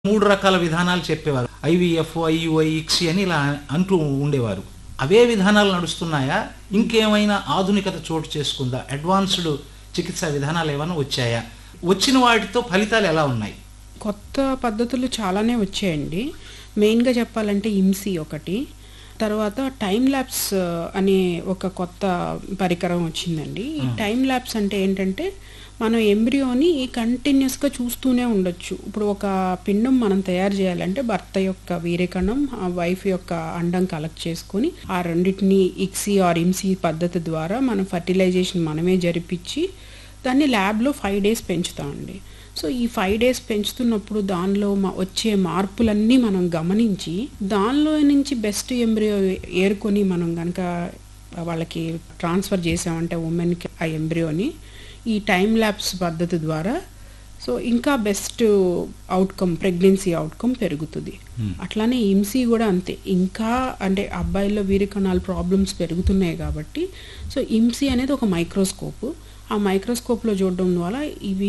మూడు రకాల విధానాలు చెప్పేవారు ఐవీఎఫ్ ఐయుఐ ఇక్సి అని ఇలా అంటూ ఉండేవారు అవే విధానాలు నడుస్తున్నాయా ఇంకేమైనా ఆధునికత చోటు చేసుకుందా అడ్వాన్స్డ్ చికిత్సా విధానాలు ఏమైనా వచ్చాయా వచ్చిన వాటితో ఫలితాలు ఎలా ఉన్నాయి కొత్త పద్ధతులు చాలానే వచ్చాయండి మెయిన్గా చెప్పాలంటే ఇమ్సీ ఒకటి తర్వాత టైం ల్యాబ్స్ అనే ఒక కొత్త పరికరం వచ్చిందండి ఈ టైం ల్యాబ్స్ అంటే ఏంటంటే మనం ఎంబ్రియోని కంటిన్యూస్గా చూస్తూనే ఉండొచ్చు ఇప్పుడు ఒక పిండం మనం తయారు చేయాలంటే భర్త యొక్క వీరేకణం ఆ వైఫ్ యొక్క అండం కలెక్ట్ చేసుకొని ఆ రెండింటిని ఇక్సీ ఆర్ ఇమ్సీ పద్ధతి ద్వారా మనం ఫర్టిలైజేషన్ మనమే జరిపించి దాన్ని ల్యాబ్లో ఫైవ్ డేస్ పెంచుతామండి సో ఈ ఫైవ్ డేస్ పెంచుతున్నప్పుడు దానిలో మా వచ్చే మార్పులన్నీ మనం గమనించి దానిలో నుంచి బెస్ట్ ఎంబ్రియో ఏరుకొని మనం కనుక వాళ్ళకి ట్రాన్స్ఫర్ చేసామంటే ఉమెన్కి ఆ ఎంబ్రియోని ఈ టైం ల్యాబ్స్ పద్ధతి ద్వారా సో ఇంకా బెస్ట్ అవుట్కమ్ ప్రెగ్నెన్సీ అవుట్కమ్ పెరుగుతుంది అట్లానే ఇమ్సీ కూడా అంతే ఇంకా అంటే అబ్బాయిల్లో వీరికణాలు ప్రాబ్లమ్స్ పెరుగుతున్నాయి కాబట్టి సో ఇమ్సీ అనేది ఒక మైక్రోస్కోప్ ఆ మైక్రోస్కోప్లో చూడడం వల్ల ఇవి